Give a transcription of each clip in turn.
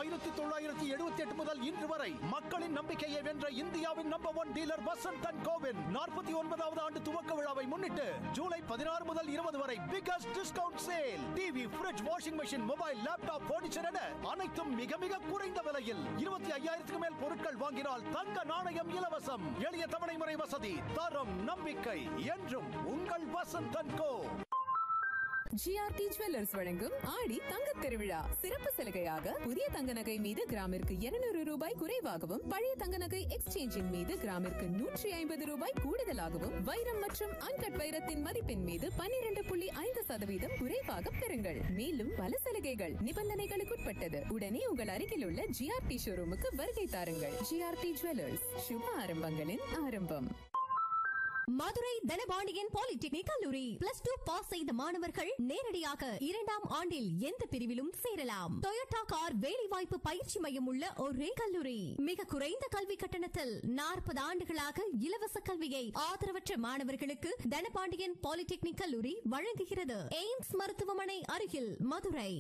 ஆயிரத்தி தொள்ளாயிரத்தி எழுபத்தி எட்டு முதல் இன்று வரை மக்களின் நம்பிக்கையை வென்ற இந்தியாவின் number one dealer Vasanth and கோவின் நாற்பத்தி ஒன்பதாவது ஆண்டு துவக்க விழாவை முன்னிட்டு ஜூலை பதினாறு முதல் இருபது வரை biggest discount sale TV fridge washing machine mobile laptop furniture என அனைத்தும் மிக மிக குறைந்த விலையில் இருபத்தி ஐயாயிரத்துக்கு மேல் பொருட்கள் வாங்கினால் தங்க நாணயம் இலவசம் எளிய தவணை முறை வசதி தரம் நம்பிக்கை என்றும் உங்கள் Vasanth and Co G R T jewellers வழங்கும் ஆடி தங்கத் திருவிழா சிறப்பு சலுகையாக புதிய தங்க நகை மீது கிராமிற்கு 200 ரூபாய் குறைவாகவும் பழைய தங்க நகை எக்ஸ்சேஞ்சின் மீது கிராமிற்கு நூற்றி ஐம்பது ரூபாய் கூடுதலாகவும் வைரம் மற்றும் அன்கட் வைரத்தின் மதிப்பின் மீது 12.5% புள்ளி ஐந்து சதவீதம் குறைவாக பெறுங்கள் மேலும் பல சலுகைகள் நிபந்தனைகளுக்குட்பட்டது உடனே உங்கள் அருகில் உள்ள ஜிஆர்டி ஷோரூமுக்கு வருகை தாருங்கள் ஜிஆர்டி ஜுவல்லர்ஸ் சுப ஆரம்பங்களின் ஆரம்பம் மதுரை தனபாண்டியன் பாலிடெக்னிக் கல்லூரி பிளஸ் டூ பாஸ் செய்த மாணவர்கள் நேரடியாக இரண்டாம் ஆண்டில் எந்த பிரிவிலும் சேரலாம் டொயோட்டா கார் வேலைவாய்ப்பு பயிற்சி மையம் உள்ள ஒரே கல்லூரி மிக குறைந்த கல்வி கட்டணத்தில் நாற்பது ஆண்டுகளாக இலவச கல்வியை ஆதரவற்ற மாணவர்களுக்கு தனபாண்டியன் பாலிடெக்னிக் கல்லூரி வழங்குகிறது எய்ம்ஸ் மருத்துவமனை அருகில் மதுரை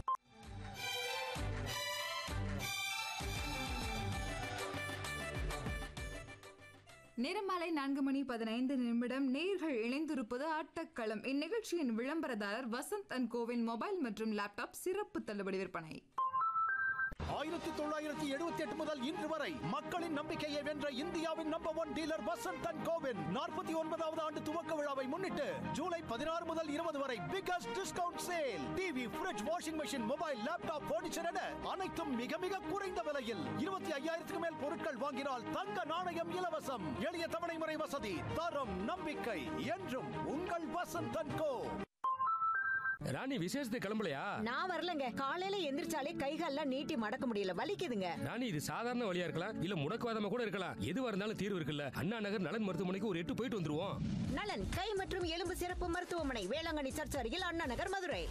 நேரம் மாலை நான்கு மணி பதினைந்து நிமிடம் நேர்கள் இணைந்திருப்பது ஆட்டக்களம் இந்நிகழ்ச்சியின் விளம்பரதாரர் வசந்த் அண்ட் கோவின் மொபைல் மற்றும் லேப்டாப் சிறப்பு தள்ளுபடி விற்பனை ஆயிரத்தி தொள்ளாயிரத்தி எழுபத்தி எட்டு முதல் இன்று வரை மக்களின் நம்பிக்கையை வென்ற இந்தியாவின் number one dealer Vasanth and கோவின் நாற்பத்தி ஒன்பதாவது ஆண்டு துவக்க விழாவை முன்னிட்டு ஜூலை பதினாறு முதல் இருபது வரை biggest discount sale TV fridge washing machine mobile laptop furniture என அனைத்தும் மிக மிக குறைந்த விலையில் இருபத்தி ஐயாயிரத்துக்கு மேல் பொருட்கள் வாங்கினால் தங்க நாணயம் இலவசம் எளிய தவணை முறை வசதி தரம் நம்பிக்கை என்றும் உங்கள் வசந்த் அண்ட் கோ ராணி விசேஷத்துக்கு கிளம்பலையா நான் வரலங்க காலையில எந்திரிச்சாலே கைகால்லாம் நீட்டி மடக்க முடியல வலிக்குதுங்க ராணி இது சாதாரண வழியா இருக்கலாம் இல்ல முடக்குவாதமா கூட இருக்கலாம் எதுவா இருந்தாலும் தீர்வு இருக்குல்ல அண்ணா நகர் நலன் மருத்துவமனைக்கு ஒரு எட்டு போயிட்டு வந்துருவோம் நலன் கை மற்றும் எலும்பு சிறப்பு மருத்துவமனை வேளாங்கண்ணி சர்ச் அருகில் அண்ணா நகர் மதுரை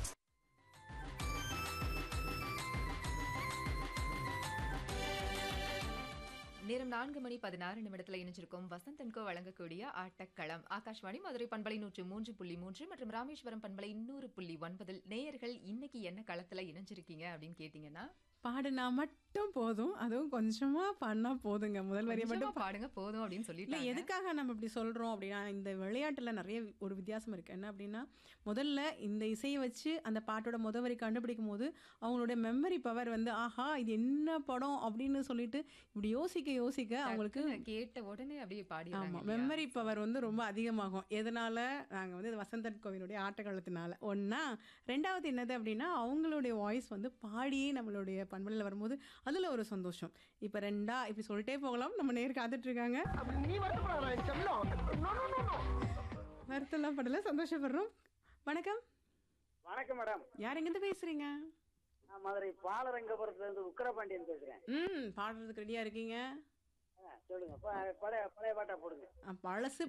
நேரம் நான்கு மணி பதினாறு நிமிடத்துல இணைஞ்சிருக்கும் வசந்தன்கோ வழங்கக்கூடிய ஆட்டக்களம் ஆகாஷ்வாணி மதுரை பண்பலை நூற்று மூன்று புள்ளி மூன்று மற்றும் ராமேஸ்வரம் பண்பலை நூறு புள்ளி ஒன்பதில் நேயர்கள் இன்னைக்கு என்ன களத்துல இணைஞ்சிருக்கீங்க அப்படின்னு கேட்டீங்கன்னா பாடுனா மட்டும் போதும் அதுவும் கொஞ்சமா பாடினா போதுங்க முதல் வரியை கொஞ்சமா மட்டும் பாடுங்க போதும் அப்படின்னு இல்ல சொல்லிட்டு எதுக்காக நம்ம இப்படி சொல்றோம் அப்படின்னா இந்த விளையாட்டுல நிறைய ஒரு வித்தியாசம் இருக்கு என்ன அப்படின்னா முதல்ல இந்த இசையை வச்சு அந்த பாட்டோட முத வரி கண்டுபிடிக்கும் போது அவங்களோட மெமரி பவர் வந்து ஆஹா இது என்ன படம் அப்படின்னு சொல்லிட்டு இப்படி யோசிக்க யோசிக்க அவங்களுக்கு கேட்ட உடனே அப்படியே பாடி ஆமா மெமரி பவர் வந்து ரொம்ப அதிகமாகும் எதனால நாங்க வந்து இது வசந்தன் கோவிலுடைய ஆட்டக்காலத்தினால ஒண்ணா ரெண்டாவது என்னது அப்படின்னா அவங்களுடைய வாய்ஸ் வந்து பாடியே நம்மளுடைய பண்பலையில் வரும்போது அதுல ஒரு சந்தோஷம் இப்ப ரெண்டா இப்படி சொல்லிட்டே போகலாம் நம்ம நேர் காத்துட்டு இருக்காங்க வருத்தம்லாம் படல சந்தோஷப்படுறோம் வணக்கம் வணக்கம் மேடம் யார் எங்கிருந்து பேசுறீங்க நான் மதுரை பாலரங்கபுரத்துல இருந்து உக்கரபாண்டியன் பேசுறேன் ம் பாடுறதுக்கு ரெடியா இருக்கீங்க ஆ, சொல்லுங்க ப- பழைய பழைய பாட்டா போடுங்க அஹ், பழசு